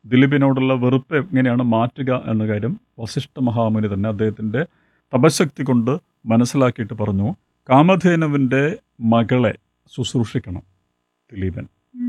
ദിലീപിനോടുള്ള വെറുപ്പ് എങ്ങനെയാണ് മാറ്റുക എന്ന കാര്യം വസിഷ്ഠ മഹാമുനി തന്നെ അദ്ദേഹത്തിൻ്റെ തപശക്തി കൊണ്ട് മനസ്സിലാക്കിയിട്ട് പറഞ്ഞു കാമധേനുവിൻ്റെ മകളെ ശുശ്രൂഷിക്കണം ദിലീപൻ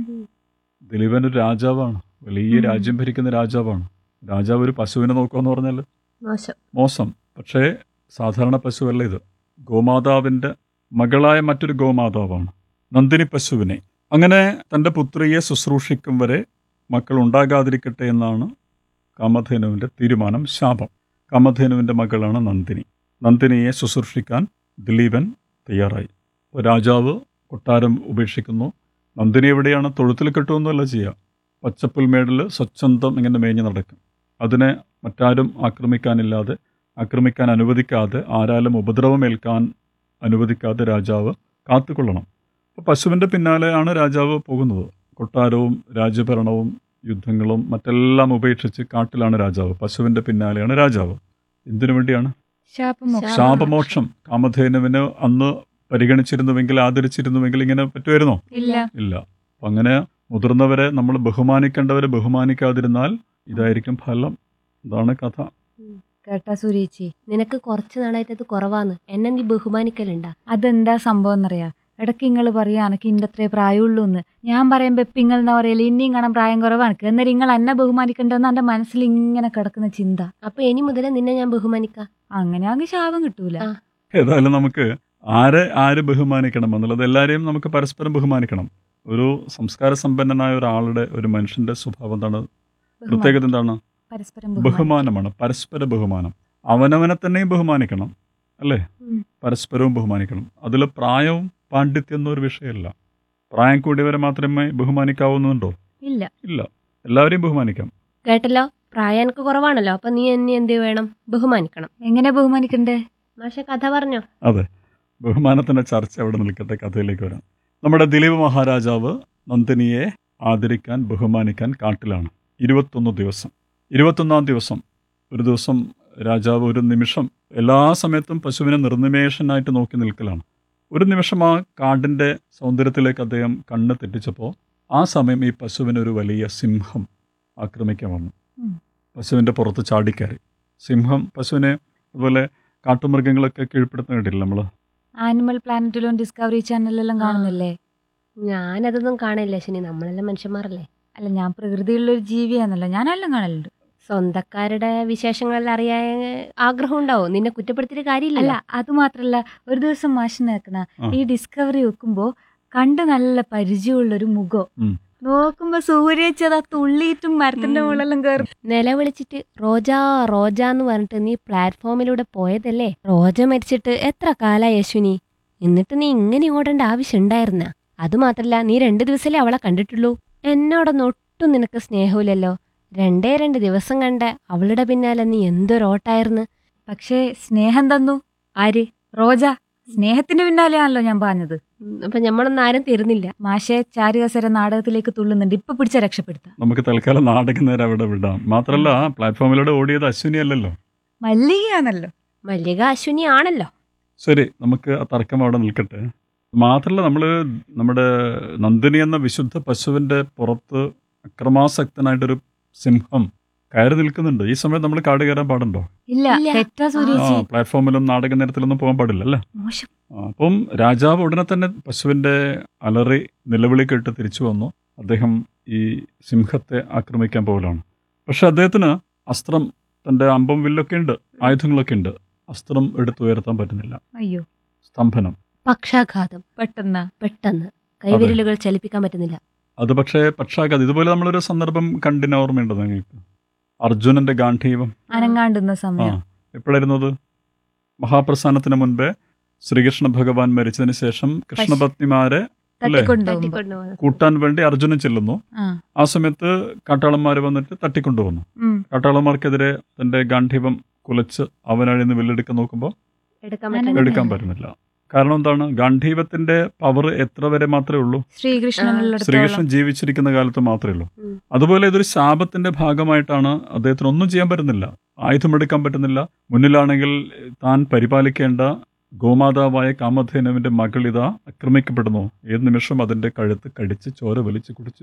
ദിലീപൻ ഒരു രാജാവാണ് വലിയ ഉം. രാജ്യം ഭരിക്കുന്ന രാജാവാണ് രാജാവ് ഒരു പശുവിനെ നോക്കുകയെന്ന് പറഞ്ഞാൽ മോശം മോശം പക്ഷേ സാധാരണ പശുവല്ല ഇത് ഗോമാതാവിൻ്റെ മകളായ മറ്റൊരു ഗോമാതാവാണ് നന്ദിനി പശുവിനെ അങ്ങനെ തൻ്റെ പുത്രിയെ ശുശ്രൂഷിക്കും വരെ മക്കൾ ഉണ്ടാകാതിരിക്കട്ടെ എന്നാണ് കാമധേനുവിൻ്റെ തീരുമാനം ശാപം കാമധേനുവിൻ്റെ മകളാണ് നന്ദിനി നന്ദിനിയെ ശുശ്രൂഷിക്കാൻ ദിലീപൻ തയ്യാറായി അപ്പോൾ രാജാവ് കൊട്ടാരം ഉപേക്ഷിക്കുന്നു നന്ദിനി എവിടെയാണ് തൊഴുത്തിൽ കെട്ടുമെന്നല്ല ചെയ്യുക പച്ചപ്പുൽമേടിൽ സ്വച്ഛന്തം ഇങ്ങനെ മേഞ്ഞ് നടക്കും അതിനെ മറ്റാരും ആക്രമിക്കാനില്ലാതെ ആക്രമിക്കാൻ അനുവദിക്കാതെ ആരാലും ഉപദ്രവമേൽക്കാൻ അനുവദിക്കാതെ രാജാവ് കാത്തുകൊള്ളണം അപ്പോൾ പശുവിൻ്റെ പിന്നാലെയാണ് രാജാവ് പോകുന്നത് കൊട്ടാരവും രാജ്യഭരണവും യുദ്ധങ്ങളും മറ്റെല്ലാം ഉപേക്ഷിച്ച് കാട്ടിലാണ് രാജാവ് പശുവിൻ്റെ പിന്നാലെയാണ് രാജാവ് എന്തിനു വേണ്ടിയാണ് ശാപമോക്ഷം ശാപം. ശാപമോക്ഷം കാമധേനുവിന് അന്ന് പരിഗണിച്ചിരുന്നുവെങ്കിൽ ആദരിച്ചിരുന്നുവെങ്കിൽ ഇങ്ങനെ പറ്റുമായിരുന്നോ ഇല്ല ഇല്ല അപ്പം അങ്ങനെ മുതിർന്നവരെ നമ്മൾ ബഹുമാനിക്കേണ്ടവരെ ബഹുമാനിക്കാതിരുന്നാൽ ഇതായിരിക്കും ഫലം ഇതാണ് കഥ കേട്ടാ സുരേച്ചി നിനക്ക് കുറച്ച് നാളായിട്ട് അത് കുറവാന്ന് എന്നെ നീ ബഹുമാനിക്കലുണ്ടാ അതെന്താ സംഭവം എന്നറിയാ ഇടയ്ക്ക് നിങ്ങൾ പറയാ എനക്ക് ഇന്റെ അത്രേ പ്രായമുള്ളൂ എന്ന് ഞാൻ പറയുമ്പോ ഇപ്പൊ ഇങ്ങൾ എന്നാ പറയല് ഇനിയും കാണാൻ പ്രായം കുറവാണ് എന്നേരം നിങ്ങൾ എന്നെ ബഹുമാനിക്കണ്ടെന്ന് എന്റെ മനസ്സിൽ ഇങ്ങനെ കിടക്കുന്ന ചിന്ത അപ്പൊ ഇനി മുതലേ നിന്നെ ഞാൻ ബഹുമാനിക്കാം അങ്ങനെ അങ്ങ് ശാപം കിട്ടൂല ആ. ഏതായാലും നമുക്ക് ആരെ ആര് ബഹുമാനിക്കണം എന്നുള്ളത് എല്ലാവരെയും നമുക്ക് പരസ്പരം ബഹുമാനിക്കണം ഒരു സംസ്കാര സമ്പന്നനായ ഒരാളുടെ ഒരു മനുഷ്യന്റെ സ്വഭാവം എന്താണ് പ്രത്യേകത എന്താണ് പരസ്പരം ബഹുമാനം ബഹുമാനമാണ് പരസ്പര ബഹുമാനം അവനവനെ തന്നെയും ബഹുമാനിക്കണം അല്ലേ ഉം. പരസ്പരവും ബഹുമാനിക്കണം അതിൽ പ്രായവും പാണ്ഡിത്യം എന്നൊരു വിഷയമല്ല പ്രായം കൂടിയവരെ മാത്രമേ ബഹുമാനിക്കാവുന്നുണ്ടോ ഇല്ല ഇല്ല എല്ലാവരെയും ബഹുമാനിക്കാം കേട്ടല്ലോ പ്രായം എനിക്ക് കുറവാണല്ലോ അപ്പൊ നീ എന്നെ എന്ത് വേണം ബഹുമാനിക്കണം എങ്ങനെ ബഹുമാനിക്കണ്ടേ മാഷെ കഥ പറഞ്ഞോ അതെ ബഹുമാനത്തിൻ്റെ ചർച്ച അവിടെ നിൽക്കട്ടെ കഥയിലേക്ക് വരാം നമ്മുടെ ദിലീപ് മഹാരാജാവ് നന്ദിനിയെ ആദരിക്കാൻ ബഹുമാനിക്കാൻ കാട്ടിലാണ് ഇരുപത്തൊന്ന് ദിവസം ഇരുപത്തൊന്നാം ദിവസം ഒരു ദിവസം രാജാവ് ഒരു നിമിഷം എല്ലാ സമയത്തും പശുവിനെ നിർനിമേഷനായിട്ട് നോക്കി നിൽക്കലാണ് ഒരു നിമിഷം ആ കാടിൻ്റെ സൗന്ദര്യത്തിലേക്ക് അദ്ദേഹം കണ്ണ് തെറ്റിച്ചപ്പോൾ ആ സമയം ഈ പശുവിനെ ഒരു വലിയ സിംഹം ആക്രമിക്കാൻ വന്നു ഉം. പശുവിൻ്റെ പുറത്ത് ചാടിക്കയറി സിംഹം പശുവിനെ അതുപോലെ കാട്ടുമൃഗങ്ങളൊക്കെ കീഴ്പ്പെടുത്തുന്ന കേട്ടില്ല നമ്മൾ ആനിമൽ പ്ലാനറ്റിലും ഡിസ്കവറി ചാനലിലെല്ലാം കാണുന്നില്ലേ ഞാനതൊന്നും കാണില്ല ശനി നമ്മളെല്ലാം മനുഷ്യന്മാരല്ലേ അല്ല ഞാൻ പ്രകൃതിയുള്ള ഒരു ജീവിയാന്നല്ലോ ഞാനെല്ലാം കാണലുണ്ട് സ്വന്തക്കാരുടെ വിശേഷങ്ങളെല്ലാം അറിയാൻ ആഗ്രഹം ഉണ്ടാവും നിന്നെ കുറ്റപ്പെടുത്തിയിട്ട് അല്ല കാര്യമില്ല അത് മാത്രല്ല ഒരു ദിവസം മാഷിന് കേക്കണ ആ. ഈ ഡിസ്കവറി വെക്കുമ്പോ കണ്ട് നല്ല പരിചയമുള്ളൊരു മുഖം ഉം. നോക്കുമ്പോ സൂര്യച്ചതാ തുള്ളിയിട്ടും മരത്തിന്റെ ഉം. മുകളിലെല്ലാം കയറി നിലവിളിച്ചിട്ട് റോജ റോജ എന്ന് പറഞ്ഞിട്ട് നീ പ്ലാറ്റ്ഫോമിലൂടെ പോയതല്ലേ റോജ മരിച്ചിട്ട് എത്ര കാലായി യശുനി എന്നിട്ട് നീ ഇങ്ങനെ ഓടേണ്ട ആവശ്യം ഉണ്ടായിരുന്ന അതുമാത്രല്ല നീ രണ്ടു ദിവസമല്ലേ അവളെ കണ്ടിട്ടുള്ളൂ എന്നോടൊന്നും ഒട്ടും നിനക്ക് സ്നേഹമില്ലല്ലോ രണ്ടേ രണ്ട് ദിവസം കണ്ട അവളുടെ പിന്നാലെ നീ എന്തൊരോട്ടായിരുന്നു പക്ഷേ സ്നേഹം തന്നു ആര് റോജ സ്നേഹത്തിന്റെ പിന്നാലെയാണല്ലോ ഞാൻ പറഞ്ഞത് ഉം, അപ്പൊ നമ്മളൊന്നും ആരും തരുന്നില്ല മാഷെ ചാരുകസര നാടകത്തിലേക്ക് തുള്ളുന്നുണ്ട് ഇപ്പൊ പിടിച്ച രക്ഷപ്പെടുത്താം നമുക്ക് തൽക്കാലം നാടകം നേരം അവിടെ വിടാം മാത്രമല്ല പ്ലാറ്റ്ഫോമിലൂടെ ഓടിയത് അശ്വിനി അല്ലല്ലോ മല്ലികയാണല്ലോ മല്ലിക അശ്വിനി ആണല്ലോ ശരി നമുക്ക് ആ തർക്കം അവിടെ നിൽക്കട്ടെ മാത്രമല്ല നമ്മൾ നമ്മുടെ നന്ദിനി എന്ന വിശുദ്ധ പശുവിൻ്റെ പുറത്ത് അക്രമാസക്തനായിട്ടൊരു സിംഹം കയറി നിൽക്കുന്നുണ്ട് ഈ സമയത്ത് നമ്മൾ കാട് കയറാൻ പാടുണ്ടോ ഇല്ല ഇല്ല. തെറ്റാ ആ സൂര്യേച്ചി പ്ലാറ്റ്ഫോമിലും നാടക നേരത്തിലൊന്നും പോകാൻ പാടില്ല അല്ലേ മോശം ആ, അപ്പം രാജാവ് ഉടനെ തന്നെ പശുവിൻ്റെ അലറി നിലവിളി കേട്ട് തിരിച്ചു വന്നു അദ്ദേഹം ഈ സിംഹത്തെ ആക്രമിക്കാൻ പോകലാണ് പക്ഷെ അദ്ദേഹത്തിന് അസ്ത്രം തൻ്റെ അമ്പം വില്ലൊക്കെ ഉണ്ട് ആയുധങ്ങളൊക്കെ ഉണ്ട് അസ്ത്രം എടുത്തുയർത്താൻ പറ്റുന്നില്ല അയ്യോ സ്തംഭനം പക്ഷാഘാതം പെട്ടെന്നാ പെട്ടെന്ന് കൈവിരലുകൾ ചലിപ്പിക്കാൻ പറ്റുന്നില്ല അത് പക്ഷേ പക്ഷാഘാതം ഇതുപോലെ നമ്മളൊരു സന്ദർഭം കണ്ടിന് ഓർമ്മയുണ്ട് നിങ്ങൾക്ക് അർജുനന്റെ ഗാന്ധീവം അനങ്ങാണ്ടുന്ന ആ സമയം എപ്പോഴായിരുന്നത് മഹാപ്രസ്ഥാനത്തിന് മുൻപേ ശ്രീകൃഷ്ണ ഭഗവാൻ മരിച്ചതിന് ശേഷം കൃഷ്ണപത്നിമാരെ അല്ലേ? തട്ടിക്കൊണ്ടുപോകുമ്പോ തട്ടിക്കൊണ്ടുപോകുന്നത് കൂട്ടാൻ വേണ്ടി അർജുനൻ ചെല്ലുന്നു ആ ആ സമയത്ത് കാട്ടാളന്മാർ വന്നിട്ട് തട്ടിക്കൊണ്ടുവന്നു ഉം. കാട്ടാളന്മാർക്കെതിരെ തന്റെ ഗാന്ധീവം കുലച്ച് അവനഴിന്ന് വില്ലെടുക്കാൻ നോക്കുമ്പോൾ എടുക്കാൻ അങ്ങനെ പറ്റുന്നില്ല എടുക്കാൻ പറ്റുന്നില്ല കാരണം എന്താണ് ഗാന്ധീവത്തിന്റെ പവർ എത്ര വരെ മാത്രമേ ഉള്ളൂ ശ്രീകൃഷ്ണനുള്ള ശ്രീകൃഷ്ണൻ ജീവിച്ചിരിക്കുന്ന കാലത്ത് മാത്രമേ ഉള്ളൂ ഉം. അതുപോലെ ഇതൊരു ശാപത്തിന്റെ ഭാഗമായിട്ടാണ് അദ്ദേഹത്തിന് ഒന്നും ചെയ്യാൻ പറ്റുന്നില്ല ആയുധമെടുക്കാൻ പറ്റുന്നില്ല മുന്നിലാണെങ്കിൽ താൻ പരിപാലിക്കേണ്ട ഗോമാതാവായ കാമധേനുവിന്റെ മകൾ ഇതാ ആക്രമിക്കപ്പെടുന്നു ഏത് നിമിഷം അതിന്റെ കഴുത്ത് കടിച്ച് ചോര വലിച്ചു കുടിച്ച്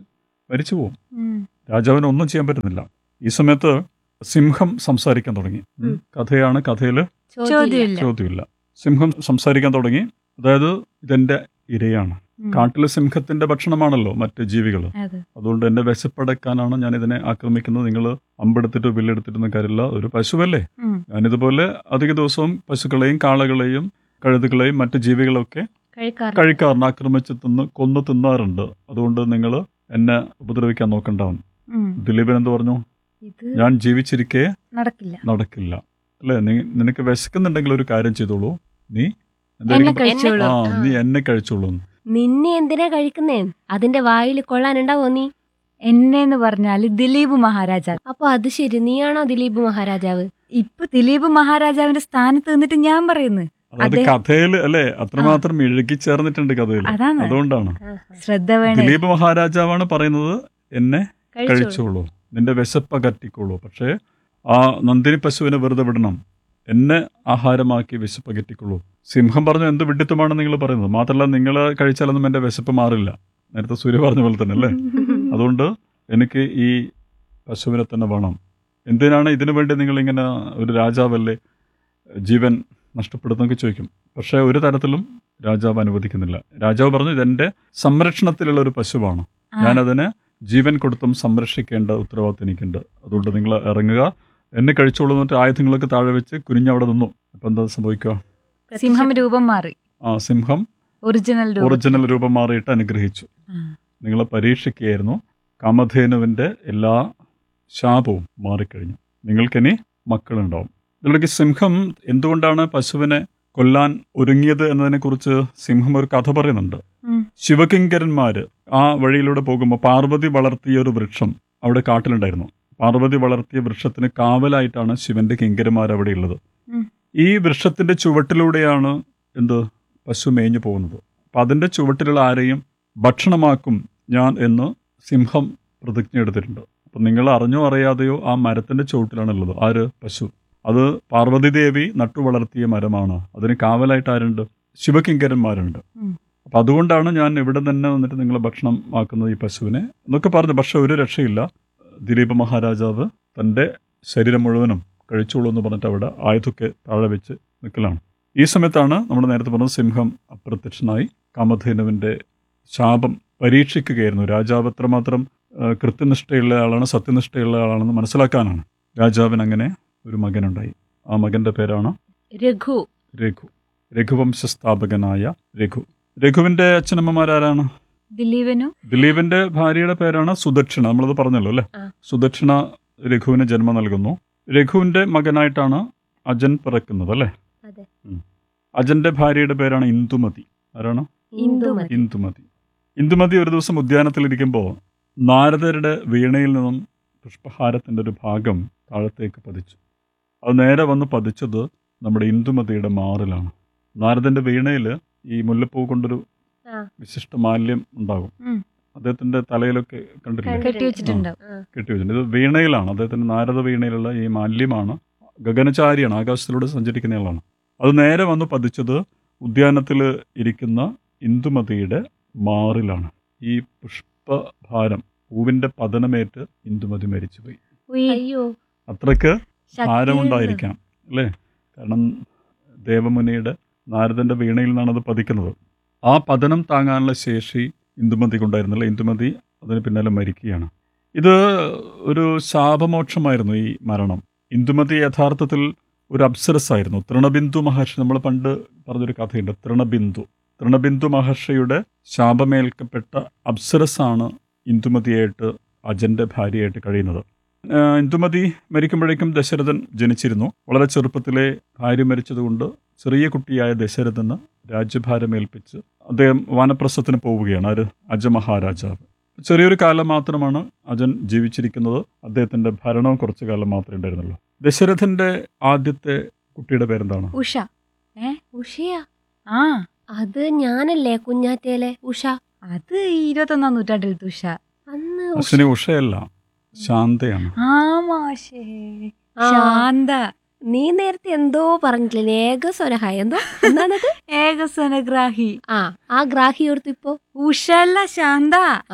മരിച്ചു പോകും ഉം. രാജാവിന് ഒന്നും ചെയ്യാൻ പറ്റുന്നില്ല ഈ സമയത്ത് സിംഹം സംസാരിക്കാൻ തുടങ്ങി ഉം. കഥയാണ് കഥയിൽ ചോദ്യമില്ല ചോദ്യമില്ല സിംഹം സംസാരിക്കാൻ തുടങ്ങി അതായത് ഇതെന്റെ ഇരയാണ് ഉം. കാട്ടിലെ സിംഹത്തിന്റെ ഭക്ഷണമാണല്ലോ മറ്റ് ജീവികൾ അതെ അതുകൊണ്ട് എന്നെ വിശപ്പടക്കാനാണ് ഞാൻ ഇതിനെ ആക്രമിക്കുന്നത് നിങ്ങൾ അമ്പെടുത്തിട്ട് വില്ലെടുത്തിട്ടൊന്നും കാര്യമില്ല ഒരു പശുവല്ലേ ഉം. ഞാനിതുപോലെ അധിക ദിവസവും പശുക്കളെയും കാളകളെയും കഴുതുകളെയും മറ്റ് ജീവികളൊക്കെ കഴിക്കാറ് കഴിക്കാറുണ്ട് ആക്രമിച്ച് തിന്ന് കൊന്നു തിന്നാറുണ്ട് അതുകൊണ്ട് നിങ്ങൾ എന്നെ ഉപദ്രവിക്കാൻ നോക്കണ്ടാവും ഉം. ദിലീപൻ എന്ത് പറഞ്ഞു ഇത് ഞാൻ ജീവിച്ചിരിക്കെ നടക്കില്ല നടക്കില്ല അല്ലേ നീ നിനക്ക് വിശക്കുന്നുണ്ടെങ്കിൽ ഒരു കാര്യം ചെയ്തോളൂ നീ എന്നെ എന്തെങ്കിലും കഴിച്ചോളൂ ആ നീ എന്നെ കഴിച്ചോളൂ നിന്നെ എന്തിനാ കഴിക്കുന്നേ അതിന്റെ വായിൽ കൊള്ളാനുണ്ടാവോ നീ എന്നെന്ന് പറഞ്ഞാല് ദിലീപ് മഹാരാജാവ് അപ്പൊ അത് ശരി നീയാണോ ദിലീപ് മഹാരാജാവ് ഇപ്പൊ ദിലീപ് മഹാരാജാവിന്റെ സ്ഥാനത്ത് നിന്നിട്ട് ഞാൻ പറയുന്നു അതായത് അതെ. കഥയിൽ അല്ലേ അത്രമാത്രം ഇഴുകി ചേർന്നിട്ടുണ്ട് കഥയിൽ അതാണ് അതുകൊണ്ടാണ് ശ്രദ്ധ വേണേ ദിലീപ് മഹാരാജാവാണ് പറയുന്നത് എന്നെ കഴിച്ചോളൂ കഴിച്ചോളൂ നിന്റെ വിശപ്പ് അകറ്റിക്കോളൂ പക്ഷേ ആ നന്ദിനി പശുവിനെ വെറുതെ വിടണം എന്നെ ആഹാരമാക്കി വിശപ്പ് അകറ്റിക്കോളൂ സിംഹം പറഞ്ഞു എന്ത് വിഡിത്തമാണ് നിങ്ങൾ പറയുന്നത് മാത്രമല്ല നിങ്ങൾ കഴിച്ചാലൊന്നും എൻ്റെ വിശപ്പ് മാറില്ല നേരത്തെ സൂര്യ പറഞ്ഞ പോലെ തന്നെ അല്ലേ അതുകൊണ്ട് എനിക്ക് ഈ പശുവിനെ തന്നെ വേണം എന്തിനാണ് ഇതിനു വേണ്ടി നിങ്ങളിങ്ങനെ ഒരു രാജാവല്ലേ ജീവൻ നഷ്ടപ്പെടുന്നൊക്കെ ചോദിക്കും പക്ഷേ ഒരു തരത്തിലും രാജാവ് അനുവദിക്കുന്നില്ല രാജാവ് പറഞ്ഞു ഇതെൻ്റെ സംരക്ഷണത്തിലുള്ള ഒരു പശുവാണ് ആ, ഞാനതിന് ജീവൻ കൊടുത്തും സംരക്ഷിക്കേണ്ട ഉത്തരവാദിത്വം എനിക്കുണ്ട് അതുകൊണ്ട് നിങ്ങൾ ഇറങ്ങുക എന്നെ കഴിച്ചോളൂ എന്നിട്ട് ആയുധങ്ങളൊക്കെ താഴെ വെച്ച് കുനിഞ്ഞവിടെ നിന്നു അപ്പം എന്താ സംഭവിക്കുക സിംഹം രൂപം മാറി ആ സിംഹം ഒറിജിനൽ രൂപം ഒറിജിനൽ രൂപം മാറിയിട്ട് അനുഗ്രഹിച്ചു ആ. നിങ്ങളെ പരീക്ഷിക്കുകയായിരുന്നു കാമധേനുവിൻ്റെ എല്ലാ ശാപവും മാറിക്കഴിഞ്ഞു നിങ്ങൾക്കിനി മക്കളുണ്ടാവും ഇതിലേക്ക് സിംഹം എന്തുകൊണ്ടാണ് പശുവിനെ കൊല്ലാൻ ഒരുങ്ങിയത് എന്നതിനെക്കുറിച്ച് സിംഹം ഒരു കഥ പറയുന്നുണ്ട് ഉം. ശിവകിങ്കരന്മാര് ആ വഴിയിലൂടെ പോകുമ്പോൾ പാർവതി വളർത്തിയ ഒരു വൃക്ഷം അവിടെ കാട്ടിലുണ്ടായിരുന്നു പാർവതി വളർത്തിയ വൃക്ഷത്തിന് കാവലായിട്ടാണ് ശിവന്റെ കിങ്കരന്മാർ അവിടെ ഉള്ളത് ഉം. ഈ വൃക്ഷത്തിന്റെ ചുവട്ടിലൂടെയാണ് എന്ത് പശു മേഞ്ഞു പോകുന്നത് അപ്പം അതിന്റെ ചുവട്ടിലുള്ള ആരെയും ഭക്ഷണമാക്കും ഞാൻ എന്ന് സിംഹം പ്രതിജ്ഞ എടുത്തിട്ടുണ്ട് അപ്പം നിങ്ങൾ അറിഞ്ഞോ അറിയാതെയോ ആ മരത്തിന്റെ ചുവട്ടിലാണുള്ളത് ആര് പശു അത് പാർവതി ദേവി നട്ടു വളർത്തിയ മരമാണ് അതിന് കാവലായിട്ട് ആരുണ്ട് ശിവകിങ്കരന്മാരുണ്ട് ഉം. അപ്പം അതുകൊണ്ടാണ് ഞാൻ ഇവിടെ തന്നെ വന്നിട്ട് നിങ്ങളെ ഭക്ഷണം ആക്കുന്നത് ഈ പശുവിനെ എന്നൊക്കെ പറഞ്ഞു പക്ഷെ ഒരു രക്ഷയില്ല ദിലീപ് മഹാരാജാവ് തൻ്റെ ശരീരം മുഴുവനും കഴിച്ചോളൂ എന്ന് പറഞ്ഞിട്ട് അവിടെ ആയുധമൊക്കെ താഴെ വെച്ച് നിൽക്കലാണ് ഈ സമയത്താണ് നമ്മൾ നേരത്തെ പറഞ്ഞത് സിംഹം അപ്രത്യക്ഷനായി കാമധേനുവിൻ്റെ ശാപം പരീക്ഷിക്കുകയായിരുന്നു രാജാവ് എത്രമാത്രം ആ, കൃത്യനിഷ്ഠയുള്ള ആളാണ് സത്യനിഷ്ഠയുള്ള ആളാണെന്ന് മനസ്സിലാക്കാനാണ് രാജാവിന് അങ്ങനെ ഒരു മകനുണ്ടായി ആ മകൻ്റെ പേരാണ് രഘു രഘു രഘുവംശ സ്ഥാപകനായ രഘു രഘുവിൻ്റെ അച്ഛനമ്മമാരാരാണ് ദിലീപനും ദിലീപിന്റെ ഭാര്യയുടെ പേരാണ് സുദക്ഷിണ നമ്മളത് പറഞ്ഞല്ലോ അല്ലേ ആ. സുദക്ഷിണ രഘുവിന് ജന്മം നൽകുന്നു രഘുവിന്റെ മകനായിട്ടാണ് അജൻ പിറക്കുന്നത് അല്ലേ അതെ. ഉം. അജന്റെ ഭാര്യയുടെ പേരാണ് ഇന്ദുമതി ആരാണ് ഇന്ദുമതി ഇന്ദുമതി ഇന്ദുമതി ഒരു ദിവസം ഉദ്യാനത്തിലിരിക്കുമ്പോൾ നാരദരുടെ വീണയിൽ നിന്നും പുഷ്പഹാരത്തിന്റെ ഒരു ഭാഗം താഴത്തേക്ക് പതിച്ചു അത് നേരെ വന്ന് പതിച്ചത് നമ്മുടെ ഇന്ദുമതിയുടെ മാറിലാണ് നാരദന്റെ വീണയിൽ ഈ മുല്ലപ്പൂ കൊണ്ടൊരു ആ. വിശിഷ്ട മാല്യം ഉണ്ടാകും ഉം. അദ്ദേഹത്തിന്റെ തലയിലൊക്കെ കണ്ടിട്ടില്ലേ കണ്ടിട്ടുണ്ട്. കെട്ടി വെച്ചിട്ടുണ്ടാവും ആ. കെട്ടി വെച്ചിട്ടുണ്ട് ഇത് വീണയിലാണ് അദ്ദേഹത്തിന്റെ നാരദ വീണയിലുള്ള ഈ മാല്യമാണ് ഗഗനചാരിയാണ് ആകാശത്തിലൂടെ സഞ്ചരിക്കുന്നയാളാണ് അത് നേരെ വന്ന് പതിച്ചത് ഉദ്യാനത്തിൽ ഇരിക്കുന്ന ഇന്ദുമതിയുടെ മാറിലാണ് ഈ പുഷ്പഭാരം പൂവിന്റെ പതനമേറ്റ് ഇന്ദുമതി മരിച്ചുപോയി ഉയ്, അയ്യോ അത്രയ്ക്ക് ശക്തിയുണ്ട്. ഭാരമുണ്ടായിരിക്കാം അല്ലേ കാരണം ദേവമുനിയുടെ നാരദന്റെ വീണയിൽ നിന്നാണ് അത് പതിക്കുന്നത് ആ പതനം താങ്ങാനുള്ള ശേഷി ഇന്ദുമതിക്കുണ്ടായിരുന്നില്ല ഇന്ദുമതി അതിന് പിന്നാലെ മരിക്കുകയാണ് ഇത് ഒരു ശാപമോക്ഷമായിരുന്നു ഈ മരണം ഇന്ദുമതി യഥാർത്ഥത്തിൽ ഒരു അപ്സരസ് ആയിരുന്നു തൃണബിന്ദു മഹർഷി നമ്മൾ പണ്ട് പറഞ്ഞൊരു കഥയുണ്ട് തൃണബിന്ദു തൃണബിന്ദു മഹർഷിയുടെ ശാപമേൽക്കപ്പെട്ട അപ്സരസാണ് ഇന്ദുമതിയായിട്ട് അജന്റെ ഭാര്യയായിട്ട് കഴിയുന്നത് ആ, ഇന്ദുമതി മരിക്കുമ്പോഴേക്കും ദശരഥൻ ജനിച്ചിരുന്നു വളരെ ചെറുപ്പത്തിലെ ഭാര്യ മരിച്ചതുകൊണ്ട് ചെറിയ കുട്ടിയായ ദശരഥന് രാജ്യഭാരമേൽപ്പിച്ച് അദ്ദേഹം വാനപ്രസ്ഥത്തിന് പോവുകയാണ് ആര് അജമഹാരാജാവ് ചെറിയൊരു കാലം മാത്രമാണ് അജൻ ജീവിച്ചിരിക്കുന്നത് അദ്ദേഹത്തിന്റെ ഭരണവും കുറച്ചു കാലം മാത്രമേ ഉണ്ടായിരുന്നുള്ളൂ ദശരഥന്റെ ആദ്യത്തെ കുട്ടിയുടെ പേരെന്താണ് ഉഷ ഏ ഉഷയാ ആ അത് ഞാനല്ലേ കുഞ്ഞാറ്റയിലെ ഉഷ അത് ഈ ഇരുപത്തൊന്നാം നൂറ്റാണ്ടിലത്തെ ഉഷ അന്ന് ഉഷ അശ്വിനി ഉഷയല്ല ശാന്തയാണ് ആ മാഷേ ആ. ശാന്ത നീ നേരത്തെ എന്തോ പറഞ്ഞില്ലേ ഏകസ്വരഹ എന്തോ എന്താണത് ഏകസ്വനഗ്രാഹി ആ ആ ഗ്രാഹി ഓർത്തു ഇപ്പോ ഉഷ അല്ല ശാന്ത ആ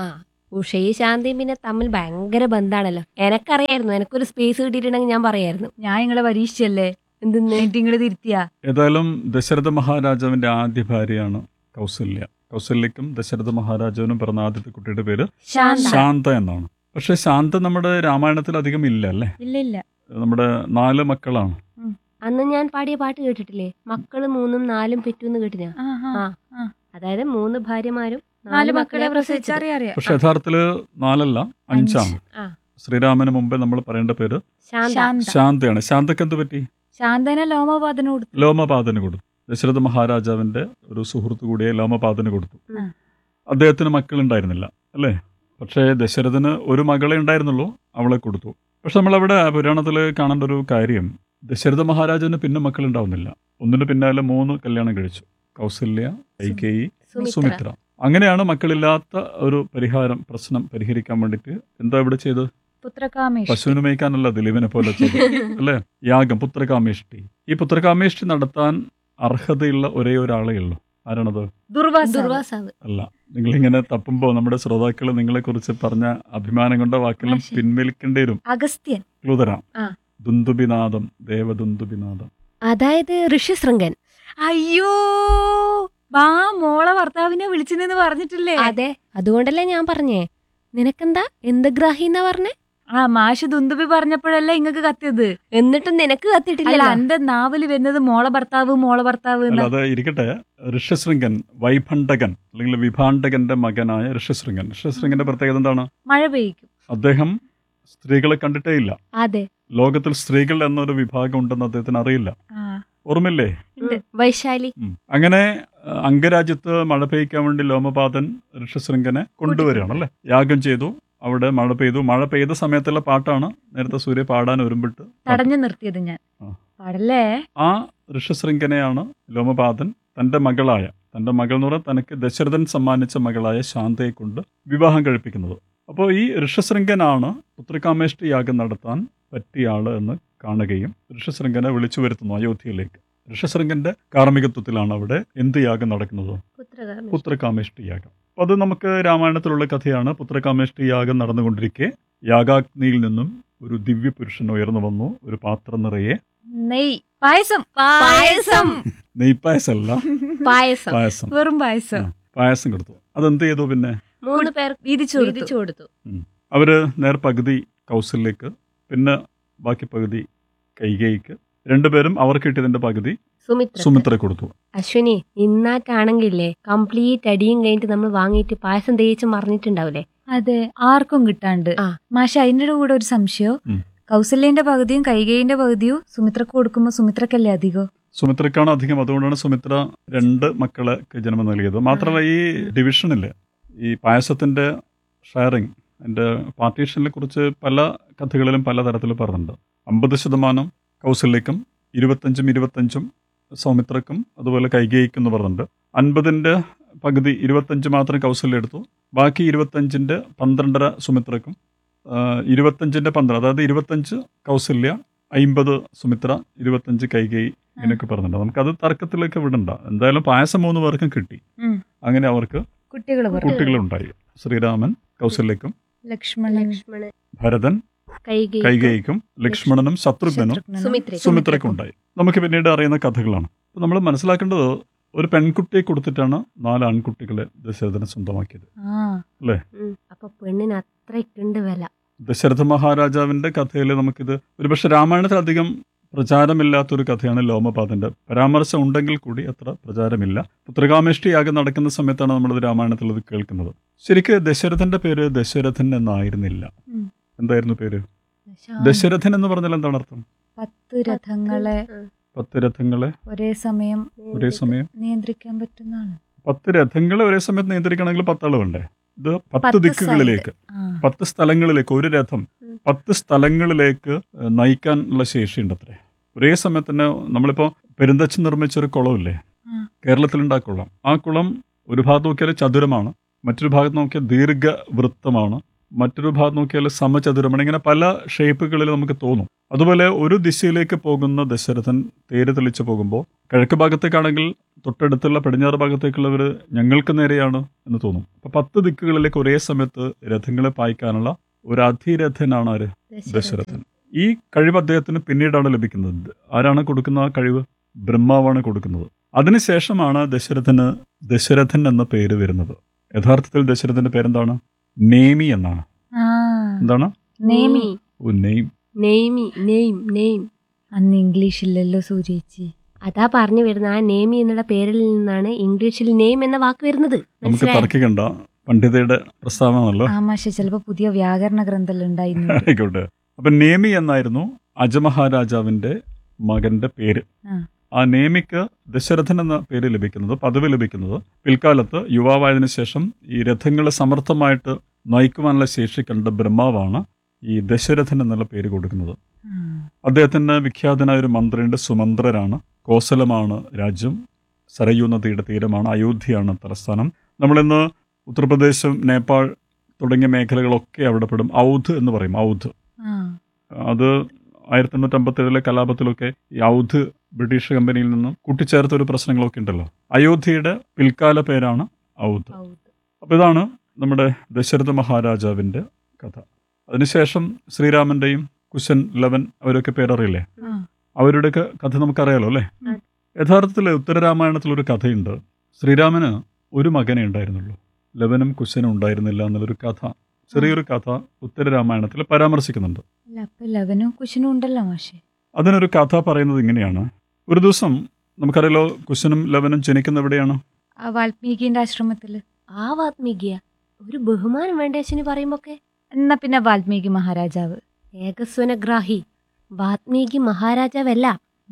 ഉഷയും ശാന്തിയും പിന്നെ തമ്മിൽ ഭയങ്കര ബന്ധാണല്ലോ എനക്കറിയായിരുന്നു എനക്കൊരു സ്പേസ് കിട്ടിയിട്ടുണ്ടെങ്കിൽ ഞാൻ പറയായിരുന്നു ഞാൻ നിങ്ങളെ പരീക്ഷിച്ചല്ലേ എന്തെന്ന് എന്നിട്ട് നിങ്ങള് തിരുത്തിയാ ഏതായാലും ദശരഥ മഹാരാജാവിന്റെ ആദ്യ ഭാര്യയാണ് കൗസല്യ കൗസല്യക്കും ദശരഥ മഹാരാജാവിനും പിറന്ന ആദ്യത്തെ കുട്ടിയുടെ പേര് ശാന്ത ശാന്ത എന്നാണ് പക്ഷെ ശാന്ത നമ്മുടെ രാമായണത്തിൽ അധികം ഇല്ല അല്ലേ ഇല്ല ഇല്ല നമ്മുടെ നാല് മക്കളാണ് അന്ന് ഞാൻ പാടിയ പാട്ട് കേട്ടിട്ടില്ലേ മക്കള് മൂന്നും നാലും പെറ്റൂന്ന് കേട്ടിനാ ആ, ആ, ആ. ആ. അതായത് മൂന്ന് ഭാര്യമാരും നാല് മക്കളെ പ്രസവിച്ചത്. പ്രസവിച്ചറിയാം പക്ഷെ യഥാർത്ഥത്തില് നാലല്ല അഞ്ചാണ് ആ. ശ്രീരാമന് മുമ്പേ നമ്മൾ പറയേണ്ട പേര് ശാന്ത ശാന്ത ശാന്തയാണ് ശാന്തക്ക് എന്ത് പറ്റി ശാന്തനെ ലോമപാതന് കൊടുത്തു ലോമപാതന് കൊടുത്തു ദശരഥ മഹാരാജാവിന്റെ ഒരു സുഹൃത്തു കൂടിയ ലോമപാതന് കൊടുത്തു ഉം. അദ്ദേഹത്തിന് മക്കളുണ്ടായിരുന്നില്ല അല്ലേ പക്ഷേ ദശരഥന് ഒരു മകളെ ഉണ്ടായിരുന്നുള്ളൂ അവളെ കൊടുത്തു പക്ഷെ നമ്മളവിടെ പുരാണത്തിൽ കാണേണ്ട ഒരു കാര്യം ദശരഥ മഹാരാജാവിന് പിന്നെ മക്കളുണ്ടാവുന്നില്ല ഒന്നിന് പിന്നാലെ മൂന്ന് കല്യാണം കഴിച്ചു കൗസല്യ കൈകേയി സുമിത്ര സുമിത്ര അങ്ങനെയാണ് മക്കളില്ലാത്ത ഒരു പരിഹാരം പ്രശ്നം പരിഹരിക്കാൻ വേണ്ടിയിട്ട് എന്താ ഇവിടെ ചെയ്തത് പുത്രകാമേഷ് പശുവിന് മേയ്ക്കാനല്ല ദിലീപിനെ പോലെ ചെയ്തത് അല്ലേ യാഗം പുത്രകാമേഷ്ടി ഈ പുത്രകാമേഷ്ടി നടത്താൻ അർഹതയുള്ള ഒരേ ഒരാളേ ഉള്ളൂ ആരാണത് ദുർവാസ ദുർവാസാവ് അല്ല നിങ്ങളിങ്ങനെ തപ്പുമ്പോൾ നമ്മുടെ ശ്രോതാക്കൾ നിങ്ങളെ കുറിച്ച് പറഞ്ഞ അഭിമാനം കൊണ്ട വാക്കെല്ലാം മാഷെ. പിൻവലിക്കേണ്ടി വരും അഗസ്ത്യൻ ക്ലൂ തരാം ആ. ദുന്ദുബിനാദം ദേവദുന്ദുബിനാദം അതായത് ഋഷ്യശൃംഗൻ അയ്യോ ബാ മോളെ ഭർത്താവിനെ വിളിച്ചിനെന്ന് പറഞ്ഞിട്ടില്ലേ അതെ അതുകൊണ്ടല്ലേ ഞാൻ പറഞ്ഞേ നിനക്കെന്താ എന്ത് ഗ്രാഹി എന്നാ പറഞ്ഞേ ആ മാഷ് ദുന്ദുബി പറഞ്ഞപ്പോഴല്ലേ ഇങ്ങക്ക് കത്തിയത് എന്നിട്ടും നിനക്ക് അല്ല കത്തിയിട്ടില്ല എന്റെ നാവില് വരുന്നത് മോളെ ഭർത്താവ് മോളെ ഭർത്താവ് അല്ല എന്നാ. അത് ഇരിക്കട്ടെ ഋഷ്യശൃംഗൻ വൈഭണ്ഡകൻ അല്ലെങ്കിൽ വിഭാണ്ഡകന്റെ മകനായ ഋഷ്യശൃംഗൻ ഋഷ്യശൃംഗന്റെ പ്രത്യേകത എന്താണ് മഴ പെയ്ക്കും അദ്ദേഹം സ്ത്രീകളെ കണ്ടിട്ടേ ഇല്ല അതെ ലോകത്തിൽ സ്ത്രീകൾ എന്നൊരു വിഭാഗം ഉണ്ടെന്ന് അദ്ദേഹത്തിന് അറിയില്ല ആ ഓർമ്മയില്ലേ ഉണ്ട്. ഉം. വൈശാലി ഉം. അങ്ങനെ അഹ്, അംഗരാജ്യത്ത് മഴ പെയ്യ്ക്കാൻ വേണ്ടി ലോമപാതൻ ഋഷശൃംഗനെ കൊണ്ടുവരികയാണ് അല്ലേ യാഗം ചെയ്തു അവിടെ മഴ പെയ്തു മഴ പെയ്ത സമയത്തുള്ള പാട്ടാണ് നേരത്തെ സൂര്യ പാടാൻ ഒരുമ്പിട്ട് പാട്ട്. തടഞ്ഞു നിർത്തിയത് ഞാൻ ആ. പാടല്ലേ ആ ഋഷശൃംഗനെയാണ് ലോമപാതൻ തന്റെ മകളായ തന്റെ മകൾ എന്ന് പറഞ്ഞാൽ തനിക്ക് ദശരഥൻ സമ്മാനിച്ച മകളായ ശാന്തയെ കൊണ്ട് വിവാഹം കഴിപ്പിക്കുന്നത് അപ്പോൾ ഈ ഋഷശൃംഗനാണ് പുത്രകാമേഷ്ടി യാഗം നടത്താൻ പറ്റിയ ആള് എന്ന് കാണുകയും ഋഷശൃംഗനെ വിളിച്ചു വരുത്തുന്നു അയോധ്യയിലേക്ക് ഋഷശൃംഗന്റെ കാർമ്മികത്വത്തിലാണ് അവിടെ എന്ത് യാഗം നടക്കുന്നത് പുത്രകാമേഷ്ടി. പുത്രകാമേഷ്ടി യാഗം അപ്പോൾ അത് നമുക്ക് രാമായണത്തിലുള്ള കഥയാണ് പുത്രകാമേഷ്ടി യാഗം നടന്നുകൊണ്ടിരിക്കെ യാഗാഗ്നിയിൽ നിന്നും ഒരു ദിവ്യ പുരുഷൻ ഉയർന്നു വന്നു ഒരു പാത്രം നിറയെ നെയ് പായസം പായസം നെയ്പ്പായസമല്ല പായസം പായസം വെറും പായസം പായസം കൊടുത്തു അതെന്ത് ചെയ്തു പിന്നെ മൂന്ന് പേർ വീതിച്ചു കൊടുത്തു വീതിച്ചു കൊടുത്തു അവര് നേർ പകുതി കൗസല്യക്ക് പിന്നെ ബാക്കി പകുതി കൈകൈക്ക് രണ്ടുപേരും അവർക്ക് കിട്ടിയതിന്റെ പകുതി സുമിത്ര സുമിത്ര കൊടുത്തു അശ്വിനി ഇന്നാറ്റാണെങ്കിലേ കംപ്ലീറ്റ് അടിയും കഴിഞ്ഞിട്ട് നമ്മൾ വാങ്ങിയിട്ട് പായസം തേച്ച് മറിഞ്ഞിട്ടുണ്ടാവില്ലേ അതെ ആർക്കും കിട്ടാണ്ട് ആ. മാഷ അതിന്റെ കൂടെ ഒരു സംശയം ഉം. കൗസല്യന്റെ പകുതിയും കൈകേയിന്റെ പകുതിയും സുമിത്രക്ക് കൊടുക്കുമ്പോ സുമിത്രക്കല്ലേ അധികം സുമിത്രക്കാണ് അധികം അതുകൊണ്ടാണ് സുമിത്ര രണ്ട് മക്കളെ ജന്മം നൽകിയത് മാത്രമല്ല ഈ ഡിവിഷനില് ഈ പായസത്തിന്റെ ഷെയറിങ് എൻ്റെ പാർട്ടീഷനെ കുറിച്ച് പല കഥകളിലും പല തരത്തിൽ പറഞ്ഞിട്ടുണ്ട് അമ്പത് ശതമാനം കൗസല്യക്കും ഇരുപത്തഞ്ചും ഇരുപത്തഞ്ചും സൗമിത്രക്കും അതുപോലെ കൈകേയിക്കും എന്ന് പറഞ്ഞിട്ടുണ്ട് അൻപതിൻ്റെ പകുതി ഇരുപത്തഞ്ച് മാത്രം കൗസല്യം എടുത്തു ബാക്കി ഇരുപത്തഞ്ചിൻ്റെ പന്ത്രണ്ടര സുമിത്രക്കും ആ, ഇരുപത്തഞ്ചിൻ്റെ പന്ത്രണ്ട് അതായത് ഇരുപത്തഞ്ച് കൗസല്യ അയിമ്പത് സുമിത്ര ഇരുപത്തഞ്ച് കൈകേയി ഇങ്ങനെയൊക്കെ പറഞ്ഞിട്ടുണ്ട് നമുക്കത് തർക്കത്തിലേക്ക് വിടണ്ട എന്തായാലും പായസം മൂന്ന് പേർക്കും കിട്ടി ഉം. അങ്ങനെ അവർക്ക് കുട്ടികൾ കുട്ടികളുണ്ടായി ശ്രീരാമൻ കൗസല്യക്കും ലക്ഷ്മണൻ ലക്ഷ്മണൻ ഭരതൻ കൈകൈ കൈകേയിക്കും ലക്ഷ്മണനും ശത്രുഘ്നനും ശത്രുഘ്നനും. സുമിത്ര സുമിത്രയ്ക്കും ഉണ്ടായി നമുക്ക് പിന്നീട് അറിയുന്ന കഥകളാണ് അപ്പോൾ നമ്മൾ മനസ്സിലാക്കേണ്ടത് ഒരു പെൺകുട്ടിയെ കൊടുത്തിട്ടാണ് നാല് ആൺകുട്ടികളെ ദശരഥനെ സ്വന്തമാക്കിയത് ആ ഉം. അപ്പൊ പെണ്ണിന് അത്രയ്ക്കുണ്ട് വില ദശരഥ മഹാരാജാവിന്റെ കഥയിൽ നമുക്കിത് ഒരുപക്ഷെ രാമായണത്തിൽ അധികം പ്രചാരമില്ലാത്തൊരു കഥയാണ് ലോമപാതന്റെ പരാമർശം ഉണ്ടെങ്കിൽ കൂടി അത്ര പ്രചാരമില്ല പുത്രകാമേഷ്ടി യാഗം നടക്കുന്ന സമയത്താണ് നമ്മളത് രാമായണത്തിൽ ഇത് കേൾക്കുന്നത് ശരിക്ക് ദശരഥന്റെ പേര് ദശരഥൻ എന്നായിരുന്നില്ല ഉം. എന്തായിരുന്നു പേര് ആ, ദശരഥൻ എന്ന് പറഞ്ഞാൽ എന്താണ് അർത്ഥം പത്ത് രഥങ്ങളെ ഉം. പത്ത് രഥങ്ങളെ ഒരേ സമയം ഒരേ സമയം നിയന്ത്രിക്കാൻ പറ്റുന്നതാണ് പത്ത് രഥങ്ങളെ ഒരേ സമയത്ത് നിയന്ത്രിക്കണമെങ്കിൽ പത്താള് വേണ്ടേ ഇത് പത്ത് പത്ത് ദിക്കുകളിലേക്ക് ആ പത്ത് സ്ഥലങ്ങളിലേക്ക് ഒരു രഥം ഉം. പത്ത് സ്ഥലങ്ങളിലേക്ക് ഏഹ്, നയിക്കാനുള്ള ശേഷിയുണ്ട് അത്രേ ഒരേ സമയത്ത് തന്നെ നമ്മളിപ്പോൾ പെരുന്തച്ച് നിർമ്മിച്ച ഒരു കുളമില്ലേ ആ. കേരളത്തിലുണ്ടാ കുളം ആ കുളം ഒരു ഭാഗത്ത് നോക്കിയാൽ ചതുരമാണ് മറ്റൊരു ഭാഗത്ത് നോക്കിയാൽ ദീർഘവൃത്തമാണ് മറ്റൊരു ഭാഗത്ത് നോക്കിയാൽ സമചതുരമാണ് ഇങ്ങനെ പല ഷേപ്പുകളിൽ നമുക്ക് തോന്നും അതുപോലെ ഒരു ദിശയിലേക്ക് പോകുന്ന ദശരഥൻ തേര് തെളിച്ചു പോകുമ്പോൾ കിഴക്ക് ഭാഗത്തേക്കാണെങ്കിൽ തൊട്ടടുത്തുള്ള പടിഞ്ഞാറ് ഭാഗത്തേക്കുള്ളവർ ഞങ്ങൾക്ക് നേരെയാണ് എന്ന് തോന്നും അപ്പൊ പത്ത് ദിക്കുകളിലേക്ക് ഒരേ സമയത്ത് രഥങ്ങളെ പായിക്കാനുള്ള ഒരു അതിരഥനാണ് ആര് ദശരഥൻ ഈ കഴിവ് അദ്ദേഹത്തിന് പിന്നീടാണ് ലഭിക്കുന്നത് ആരാണ് കൊടുക്കുന്ന ആ കഴിവ് ബ്രഹ്മാവാണ് കൊടുക്കുന്നത് അതിനുശേഷമാണ് ദശരഥന് ദശരഥൻ എന്ന പേര് വരുന്നത് യഥാർത്ഥത്തിൽ ദശരഥന്റെ പേരെന്താണ് നേമി എന്നാണ് ആ എന്താണ് നേമി ഓ നെയ്ം നെയ്മി നെയ്ം നെയ്ം അന്ന് ഇംഗ്ലീഷ് ഇല്ലല്ലോ സൂര്യേച്ചി അതാ പറഞ്ഞു വരുന്ന ആ നേമി എന്നുള്ള പേരിൽ നിന്നാണ് ഇംഗ്ലീഷിൽ നെയ്ം എന്ന വാക്ക് വരുന്നത് നമുക്ക് മനസ്സിലായോ? തർക്കിക്കണ്ട പണ്ഡിതയുടെ പ്രസ്താവനല്ലോ ആ മാഷെ ചിലപ്പോ പുതിയ വ്യാകരണ ഗ്രന്ഥം ഉണ്ടായിരുന്നു ആയിക്കോട്ടെ അപ്പൊ നേമി എന്നായിരുന്നു അജമഹാരാജാവിന്റെ മകന്റെ പേര് ആ. ആ നേമിക്ക് ദശരഥൻ എന്ന പേര് ലഭിക്കുന്നത് പദവി ലഭിക്കുന്നത് പിൽക്കാലത്ത് യുവാവായതിനു ശേഷം ഈ രഥങ്ങളെ സമർത്ഥമായിട്ട് നയിക്കുവാനുള്ള ശേഷി കണ്ട ബ്രഹ്മാവാണ് ഈ ദശരഥൻ എന്നുള്ള പേര് കൊടുക്കുന്നത് ആ. അദ്ദേഹത്തിന് വിഖ്യാതനായ ഒരു മന്ത്രിയുണ്ട് സുമന്ത്രരാണ് കോസലമാണ് രാജ്യം സരയൂ നദിയുടെ തീരമാണ് അയോധ്യയാണ് തലസ്ഥാനം നമ്മളിന്ന് ഉത്തർപ്രദേശും നേപ്പാൾ തുടങ്ങിയ മേഖലകളൊക്കെ അവിടെ പെടും ഔധ് എന്ന് പറയും ഔധ് ആ. അത് ആയിരത്തി എണ്ണൂറ്റി അമ്പത്തേഴിലെ കലാപത്തിലൊക്കെ ഈ ഔധ് ബ്രിട്ടീഷ് കമ്പനിയിൽ നിന്നും കൂട്ടിച്ചേർത്ത ഒരു പ്രശ്നങ്ങളൊക്കെ ഉണ്ടല്ലോ അയോധ്യയുടെ പിൽക്കാല പേരാണ് ഔധ് ഔ. അപ്പോൾ ഇതാണ് നമ്മുടെ ദശരഥ മഹാരാജാവിൻ്റെ കഥ അതിനുശേഷം ശ്രീരാമൻ്റെയും കുശൻ ലവൻ അവരൊക്കെ പേരറിയില്ലേ ആ. അവരുടെയൊക്കെ കഥ നമുക്കറിയാലോ അല്ലേ ഉം. യഥാർത്ഥത്തിൽ ഉത്തരരാമായണത്തിലൊരു കഥയുണ്ട് ശ്രീരാമന് ഒരു മകനെ ഉണ്ടായിരുന്നുള്ളൂ ലവനും കുശനും ഉണ്ടായിരുന്നില്ല എന്നുള്ളൊരു കഥ ചെറിയൊരു കഥ ഉത്തരരാമായണത്തിൽ പരാമർശിക്കുന്നുണ്ട് അല്ല അപ്പൊ ലവനും കുശനും ഉണ്ടല്ലോ മാഷെ അതിനൊരു കഥ പറയുന്നത് ഇങ്ങനെയാണ് ഒരു ദിവസം നമുക്കറിയാലോ കുശനും ലവനും ജനിക്കുന്ന എവിടെയാണ് ആ വാൽമീകിന്റെ ആശ്രമത്തില് ആ വാത്മീകിയ ഒരു ബഹുമാനം വേണ്ട അശ്വിനി പറയുമ്പോക്കെ എന്നാ പിന്നെ വാൽമീകി മഹാരാജാവ് ഏകസ്വനഗ്രാഹി വാത്മീകി മഹാരാജാവല്ല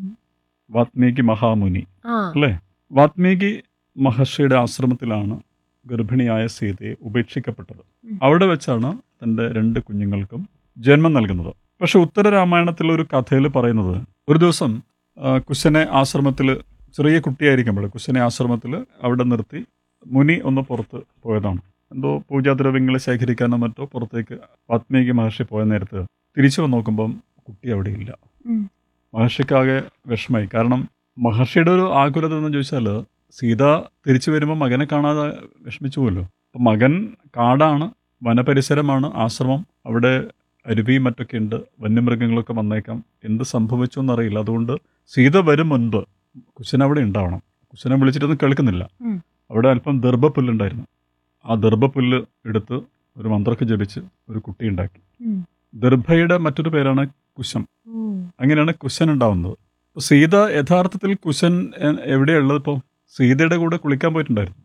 വാത്മീകി മഹാമുനി ആ അല്ലേ വാത്മീകി മഹർഷിയുടെ ആശ്രമത്തിലാണ് ഗർഭിണിയായ സീതയെ ഉപേക്ഷിക്കപ്പെട്ടത് ഉം. അവിടെ വെച്ചാണ് തൻ്റെ രണ്ട് കുഞ്ഞുങ്ങൾക്കും ജന്മം നൽകുന്നത് പക്ഷെ ഉത്തരരാമായണത്തിലെ ഒരു കഥയിൽ പറയുന്നത് ഒരു ദിവസം ആ, കുശനെ ആശ്രമത്തിൽ ചെറിയ കുട്ടിയായിരിക്കുമ്പോൾ കുശനെ ആശ്രമത്തിൽ അവിടെ നിർത്തി മുനി ഒന്ന് പുറത്ത് പോയതാണ് എന്തോ പൂജാദ്രവ്യങ്ങൾ ശേഖരിക്കാനോ മറ്റോ പുറത്തേക്ക് വാത്മീകി മഹർഷി പോയ നേരത്ത് തിരിച്ചു വന്ന് നോക്കുമ്പം കുട്ടി അവിടെ ഇല്ല ഉം. മഹർഷിക്കാകെ വിഷമായി കാരണം മഹർഷിയുടെ ഒരു ആകുലത എന്ന് ചോദിച്ചാൽ സീത തിരിച്ചു വരുമ്പോൾ മകനെ കാണാതെ വിഷമിച്ചു പോലോ അപ്പം മകൻ കാടാണ് വനപരിസരമാണ് ആശ്രമം അവിടെ അരുവിയും മറ്റൊക്കെ ഉണ്ട് വന്യമൃഗങ്ങളൊക്കെ വന്നേക്കാം എന്ത് സംഭവിച്ചു എന്നറിയില്ല അതുകൊണ്ട് സീത വരും മുൻപ് കുശൻ അവിടെ ഉണ്ടാവണം കുശനെ വിളിച്ചിട്ടൊന്നും കേൾക്കുന്നില്ല ഉം. അവിടെ അല്പം ദർഭപ്പുല്ലുണ്ടായിരുന്നു ആ ദർഭപ്പുല്ല് എടുത്ത് ഒരു മന്ത്രക്ക് ജപിച്ച് ഒരു കുട്ടി ഉണ്ടാക്കി ഉം. ദർഭയുടെ മറ്റൊരു പേരാണ് കുശം ഓ. അങ്ങനെയാണ് കുശൻ ഉണ്ടാവുന്നത് അപ്പോൾ സീത യഥാർത്ഥത്തിൽ കുശൻ എ- എവിടെയുള്ളത് ഇപ്പോൾ സീതയുടെ കൂടെ കുളിക്കാൻ പോയിട്ടുണ്ടായിരുന്നു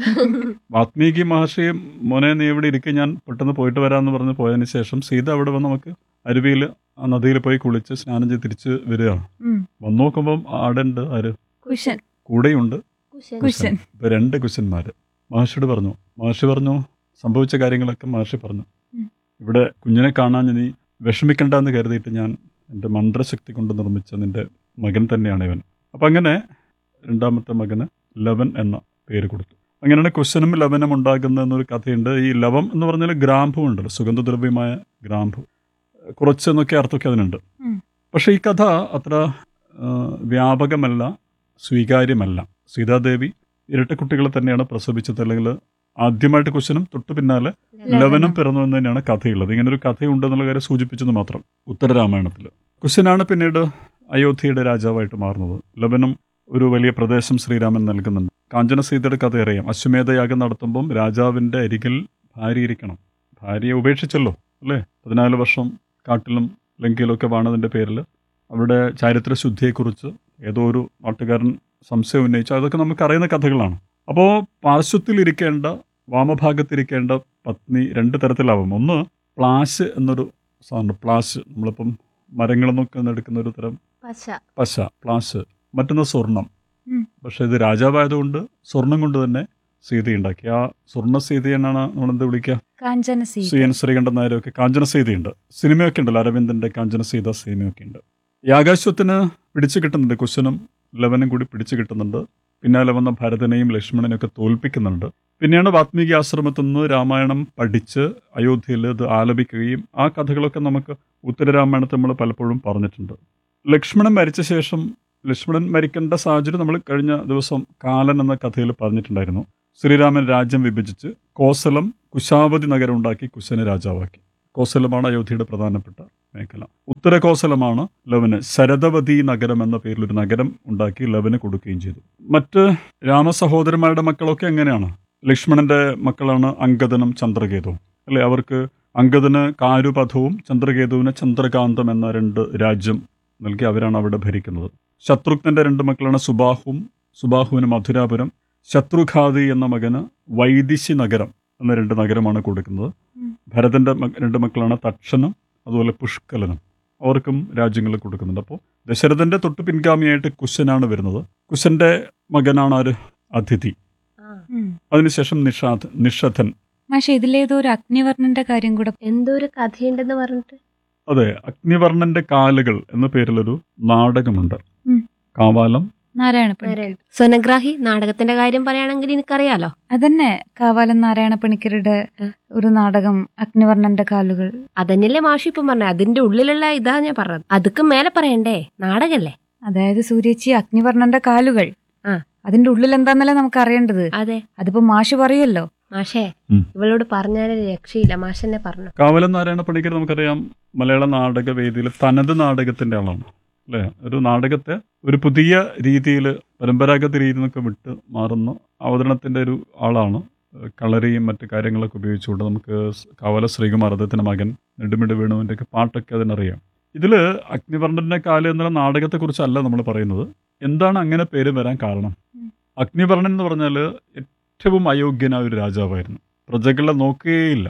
വാത്മീകി മഹർഷി മോനെ നീ ഇവിടെ ഇരിക്കും ഞാൻ പെട്ടെന്ന് പോയിട്ട് വരാമെന്ന് പറഞ്ഞ് പോയതിന് ശേഷം സീത അവിടെ വന്ന് നമുക്ക് അരുവിയിൽ ആ നദിയിൽ പോയി കുളിച്ച് സ്നാനം ചെയ്ത് തിരിച്ച് വരികയാണ് ഉം. വന്നു നോക്കുമ്പം ആടുണ്ട് ആര് കുശൻ കൂടെയുണ്ട് കുശൻ. കുശൻ ഇപ്പൊ രണ്ട് കുശന്മാര് മഹർഷിയോട് പറഞ്ഞു മഹർഷി പറഞ്ഞു സംഭവിച്ച കാര്യങ്ങളൊക്കെ മഹർഷി പറഞ്ഞു ഉം. ഇവിടെ കുഞ്ഞിനെ കാണാൻ നീ വിഷമിക്കണ്ട എന്ന് കരുതിയിട്ട് ഞാൻ എൻ്റെ മന്ത്രശക്തി കൊണ്ട് നിർമ്മിച്ച നിന്റെ മകൻ തന്നെയാണ് ഇവൻ അപ്പം അങ്ങനെ രണ്ടാമത്തെ മകന് ലവൻ എന്ന പേര് കൊടുത്തു അങ്ങനെയാണ് കുശനും ലവനും ഉണ്ടാകുന്ന എന്നൊരു കഥയുണ്ട് ഈ ലവം എന്ന് പറഞ്ഞാൽ ഗ്രാമ്പു ഉണ്ടല്ലോ സുഗന്ധദ്രവ്യമായ ഗ്രാമ്പു കുറച്ചെന്നൊക്കെ അർത്ഥമൊക്കെ അതിനുണ്ട് ഉം. പക്ഷേ ഈ കഥ അത്ര ആ, വ്യാപകമല്ല സ്വീകാര്യമല്ല സീതാദേവി ഇരട്ട കുട്ടികളെ തന്നെയാണ് പ്രസവിച്ചത് അല്ലെങ്കിൽ ആദ്യമായിട്ട് കുശനും തൊട്ടു പിന്നാലെ ലവനും പിറന്നു എന്ന് തന്നെയാണ് കഥയുള്ളത് ഇങ്ങനെ ഒരു കഥയുണ്ടെന്നുള്ള കാര്യം സൂചിപ്പിച്ചെന്ന് മാത്രം ഉത്തരരാമായണത്തിൽ കുശനാണ് പിന്നീട് അയോധ്യയുടെ രാജാവായിട്ട് മാറുന്നത് ലവനും ഒരു വലിയ പ്രദേശം ശ്രീരാമൻ നൽകുന്നുണ്ട് കാഞ്ചന സീതയുടെ കഥ അറിയാം അശ്വമേധയാഗം നടത്തുമ്പം രാജാവിൻ്റെ അരികിൽ ഭാര്യ ഇരിക്കണം ഭാര്യയെ ഉപേക്ഷിച്ചല്ലോ അല്ലേ പതിനാല് വർഷം കാട്ടിലും ലങ്കയിലൊക്കെ വാണതിൻ്റെ പേരിൽ അവിടെ ചാരിത്രശുദ്ധിയെക്കുറിച്ച് ഏതോ ഒരു നാട്ടുകാരൻ സംശയം ഉന്നയിച്ചു അതൊക്കെ നമുക്ക് അറിയുന്ന കഥകളാണ് അപ്പോൾ പാർശ്വത്തിലിരിക്കേണ്ട വാമഭാഗത്തിരിക്കേണ്ട പത്നി രണ്ട് തരത്തിലാവും ഒന്ന് പ്ലാശ് എന്നൊരു സാധനം പ്ലാശ് നമ്മളിപ്പം മരങ്ങളിൽ നിന്നൊക്കെ എടുക്കുന്ന ഒരു തരം പശ പശ പ്ലാശ് മറ്റൊന്ന് സ്വർണം ഉം. പക്ഷെ ഇത് രാജാവായതുകൊണ്ട് സ്വർണം കൊണ്ട് തന്നെ സീത ഉണ്ടാക്കി ആ സ്വർണ്ണ സീത എന്നാണ് നമ്മളെന്ത് വിളിക്കുക കാഞ്ചന സി സീത എൻ ശ്രീകണ്ഠൻ നായരൊക്കെ കാഞ്ചന സീതയുണ്ട് സിനിമയൊക്കെ ഉണ്ടല്ലോ അരവിന്ദന്റെ കാഞ്ചന സീത സിനിമയൊക്കെ ഉണ്ട് ഈ ആകാശത്തിന് പിടിച്ചു കിട്ടുന്നുണ്ട് കുശനും ലവനും കൂടി പിടിച്ചു കിട്ടുന്നുണ്ട് പിന്നാലെ വന്ന ഭരതനെയും ലക്ഷ്മണനെയും ഒക്കെ തോൽപ്പിക്കുന്നുണ്ട് പിന്നെയാണ് വാത്മീകി ആശ്രമത്തിൽ നിന്ന് രാമായണം പഠിച്ച് അയോധ്യയിൽ ഇത് ആലപിക്കുകയും ആ കഥകളൊക്കെ നമുക്ക് ഉത്തരരാമായണത്തിൽ നമ്മൾ പലപ്പോഴും പറഞ്ഞിട്ടുണ്ട് ലക്ഷ്മണൻ മരിച്ച ശേഷം ലക്ഷ്മണൻ മരിക്കേണ്ട സാഹചര്യം നമ്മൾ കഴിഞ്ഞ ദിവസം കാലൻ എന്ന കഥയിൽ പറഞ്ഞിട്ടുണ്ടായിരുന്നു ശ്രീരാമൻ രാജ്യം വിഭജിച്ച് കോസലം കുശാവതി നഗരം ഉണ്ടാക്കി കുശനെ രാജാവാക്കി കോസലമാണ് അയോധ്യയുടെ പ്രധാനപ്പെട്ട മേഖല ഉത്തര കോസലമാണ് ലവന് ശരദവതി നഗരം എന്ന പേരിൽ ഒരു നഗരം ഉണ്ടാക്കി ലവന് കൊടുക്കുകയും ചെയ്തു മറ്റ് രാമസഹോദരന്മാരുടെ മക്കളൊക്കെ എങ്ങനെയാണ് ലക്ഷ്മണന്റെ മക്കളാണ് അങ്കദനും ചന്ദ്രകേതുവും അല്ലെ അവർക്ക് അങ്കദന് കാരുപഥവും ചന്ദ്രകേതുവിന് ചന്ദ്രകാന്തം എന്ന രണ്ട് രാജ്യം നൽകി അവരാണ് അവിടെ ഭരിക്കുന്നത് ശത്രുഘ്നന്റെ രണ്ട് മക്കളാണ് സുബാഹുവും സുബാഹുവിന് മധുരാപുരം ശത്രുഘാതി എന്ന മകന് വൈദിശി നഗരം എന്ന രണ്ട് നഗരമാണ് കൊടുക്കുന്നത് ഉം. ഭരതന്റെ മ- രണ്ട് മക്കളാണ് തക്ഷനും അതുപോലെ പുഷ്കലനും അവർക്കും രാജ്യങ്ങൾ കൊടുക്കുന്നുണ്ട് അപ്പോൾ ദശരഥന്റെ തൊട്ട് പിൻഗാമിയായിട്ട് കുശനാണ് വരുന്നത് കുശന്റെ മകനാണ് ആര് അതിഥി ഉം. അതിനുശേഷം നിഷാദ് നിഷധൻ മാഷെ ഇതിലേതോ ഒരു അഗ്നിവർണ്ണന്റെ കാര്യം കൂടെ എന്തോ ഒരു കഥയുണ്ടെന്ന് പറഞ്ഞിട്ട് അതെ അഗ്നിവർണ്ണന്റെ കാലുകൾ എന്ന പേരിലൊരു നാടകമുണ്ട് ഉം. കാവാലം നാരായണ പണി നാരായണ. സ്വനഗ്രാഹി നാടകത്തിന്റെ കാര്യം പറയുകയാണെങ്കിൽ എനിക്കറിയാലോ അതന്നെ കാവാലം നാരായണ പണിക്കരുടെ ഒരു നാടകം അഗ്നിവർണ്ണന്റെ കാലുകൾ അതന്നെയല്ലേ മാഷി ഇപ്പം പറഞ്ഞത് അതിന്റെ ഉള്ളിലുള്ള ഇതാ ഞാൻ പറഞ്ഞത് അതുക്കും മേലെ പറയണ്ടേ നാടകല്ലേ അതായത് സൂര്യച്ചി അഗ്നിവർണ്ണന്റെ കാലുകൾ ആ. അതിന്റെ ഉള്ളിൽ എന്താന്നല്ലേ നമുക്ക് അറിയേണ്ടത് അതെ അതിപ്പോ മാഷ് പറയുമല്ലോ മാഷേ ഉം. ഇവളോട് പറഞ്ഞാലേ രക്ഷയില്ല മാഷെന്നെ പറഞ്ഞു കാവലം നാരായണ പണിക്കർ നമുക്കറിയാം മലയാള നാടക വേദിയിൽ തനത് നാടകത്തിന്റെ ആളാണ് അല്ലേ ഒരു നാടകത്തെ ഒരു പുതിയ രീതിയിൽ പരമ്പരാഗത രീതിയിൽ നിന്നൊക്കെ വിട്ട് മാറുന്ന അവതരണത്തിന്റെ ഒരു ആളാണ് കളറിയും മറ്റു കാര്യങ്ങളൊക്കെ ഉപയോഗിച്ചുകൊണ്ട് നമുക്ക് സ് കാവല ശ്രീകുമാർ അദ്ദേഹത്തിന്റെ മകൻ നെടുമിട് വേണുവിന്റെ ഒക്കെ പാട്ടൊക്കെ അതിനറിയാം ഇതില് അഗ്നിവർണ്ണന്റെ കാല് എന്നുള്ള നാടകത്തെക്കുറിച്ചല്ല നമ്മൾ പറയുന്നത് എന്താണ് അങ്ങനെ പേര് വരാൻ കാരണം ഉം. അഗ്നിവർണ്ണൻ എന്ന് പറഞ്ഞാൽ ഏറ്റവും അയോഗ്യനായ ഒരു രാജാവായിരുന്നു പ്രജകളെ നോക്കുകയില്ല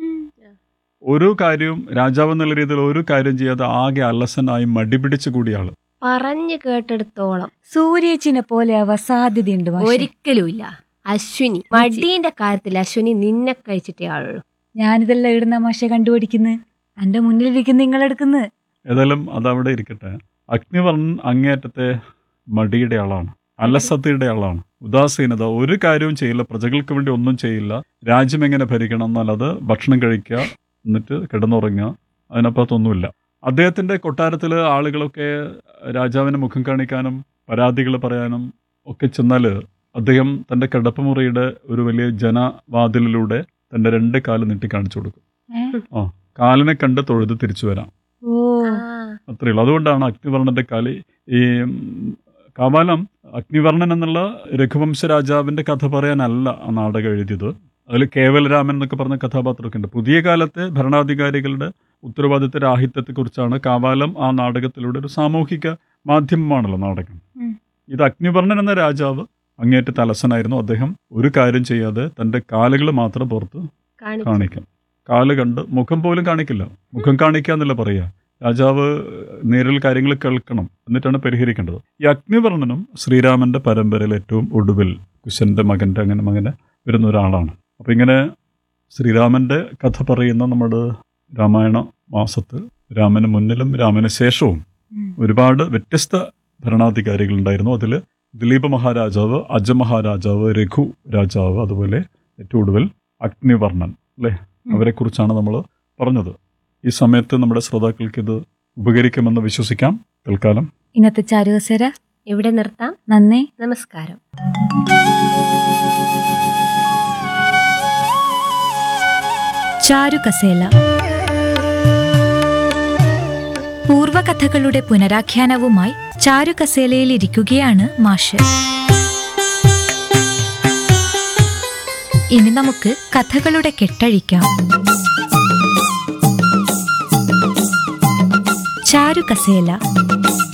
ഒരു കാര്യവും രാജാവ് എന്നുള്ള രീതിയിൽ ഒരു കാര്യം ചെയ്യാതെ ആകെ അലസനായി മടിപിടിച്ച് കൂടിയ ആള് പറഞ്ഞു കേട്ടെടുത്തോളം സൂര്യച്ചിനെ പോലെ ആവാൻ സാധ്യതയുണ്ട് മാഷെ. ഒരിക്കലുമില്ല അശ്വിനി മടീന്റെ കാര്യത്തിൽ അശ്വിനി നിന്നെ കഴിച്ചിട്ടേ ആളുള്ളൂ ഞാനിതെല്ലാം ഇടുന്ന മാഷെ കണ്ടുപിടിക്കുന്നു എന്റെ മുന്നിലിരിക്കുന്ന നിങ്ങളെടുക്കുന്നു ഏതായാലും അതവിടെ ഇരിക്കട്ടെ അഗ്നിവർണ്ണൻ അങ്ങേയറ്റത്തെ മടിയുടെ ആളാണ് അലസതയുടെ ആളാണ് ഉദാസീനത ഒരു കാര്യവും ചെയ്യില്ല പ്രജകൾക്ക് വേണ്ടി ഒന്നും ചെയ്യില്ല രാജ്യം എങ്ങനെ ഭരിക്കണം എന്നാൽ അത് ഭക്ഷണം കഴിക്കുക എന്നിട്ട് കിടന്നുറങ്ങുക അതിനപ്പുറത്തൊന്നുമില്ല അദ്ദേഹത്തിന്റെ കൊട്ടാരത്തിൽ ആളുകളൊക്കെ രാജാവിന് മുഖം കാണിക്കാനും പരാതികൾ പറയാനും ഒക്കെ ചെന്നാൽ അദ്ദേഹം തന്റെ കിടപ്പുമുറിയുടെ ഒരു വലിയ ജനവാതിലിലൂടെ തന്റെ രണ്ട് കാല് നീട്ടി കാണിച്ചു കൊടുക്കും ഏ? കാലിനെ കണ്ട് തൊഴുത് തിരിച്ചു വരാം ഓ അത്രയേ ഉള്ളൂ അതുകൊണ്ടാണ് അഗ്നിവർണ്ണന്റെ കാലി ഈ ഉം, കാവാലം അഗ്നിവർണ്ണൻ എന്നുള്ള രഘുവംശ രാജാവിന്റെ കഥ പറയാനല്ല ആ നാടകം എഴുതിയത് അതിൽ കേവലരാമൻ എന്നൊക്കെ പറഞ്ഞ കഥാപാത്രമൊക്കെ ഉണ്ട് പുതിയ കാലത്തെ ഭരണാധികാരികളുടെ ഉത്തരവാദിത്ത രാഹിത്യത്തെക്കുറിച്ചാണ് കാവാലം ആ നാടകത്തിലൂടെ ഒരു സാമൂഹിക മാധ്യമമാണല്ലോ നാടകം ഉം. ഇത് അഗ്നിവർണ്ണൻ എന്ന രാജാവ് അങ്ങേറ്റ തലസനായിരുന്നു അദ്ദേഹം ഒരു കാര്യം ചെയ്യാതെ തന്റെ കാലുകൾ മാത്രം പുറത്ത് കാണിച്ചു കാണിക്കും കാല് കണ്ട് മുഖം പോലും കാണിക്കില്ല മുഖം കാണിക്കുക എന്നല്ല പറയുക രാജാവ് നേരിൽ കാര്യങ്ങൾ കേൾക്കണം എന്നിട്ടാണ് പരിഹരിക്കേണ്ടത് ഈ അഗ്നിവർണ്ണനും ശ്രീരാമന്റെ പരമ്പരയിൽ ഏറ്റവും ഒടുവിൽ കുശന്റെ മകന്റെ അങ്ങനെ മകന് വരുന്ന ഒരാളാണ് അപ്പം ഇങ്ങനെ ശ്രീരാമന്റെ കഥ പറയുന്ന നമ്മുടെ രാമായണ മാസത്തിൽ രാമന് മുന്നിലും രാമന് ശേഷവും ഉം. ഒരുപാട് വ്യത്യസ്ത ഭരണാധികാരികളുണ്ടായിരുന്നു അതിൽ ദിലീപ് മഹാരാജാവ് അജ മഹാരാജാവ് രഘു രാജാവ് അതുപോലെ ഏറ്റവും ഒടുവിൽ അഗ്നിവർണ്ണൻ അല്ലേ ഉം. അവരെക്കുറിച്ചാണ് നമ്മൾ പറഞ്ഞത് ഈ സമയത്ത് നമ്മുടെ ശ്രോതാക്കൾക്ക് ഇത് ഉപകരിക്കുമെന്ന് വിശ്വസിക്കാം തൽക്കാലം ഇന്നത്തെ ചാരുകസേര ഇവിടെ നിർത്താം നന്ദി നമസ്കാരം ചാരുകസേല പൂർവകഥകളുടെ പുനരാഖ്യാനവുമായി ചാരുകസേലയിൽ ഇരിക്കുകയാണ് മാഷ് ഇനി നമുക്ക് കഥകളുടെ കെട്ടഴിക്കാം ചാരുകസേല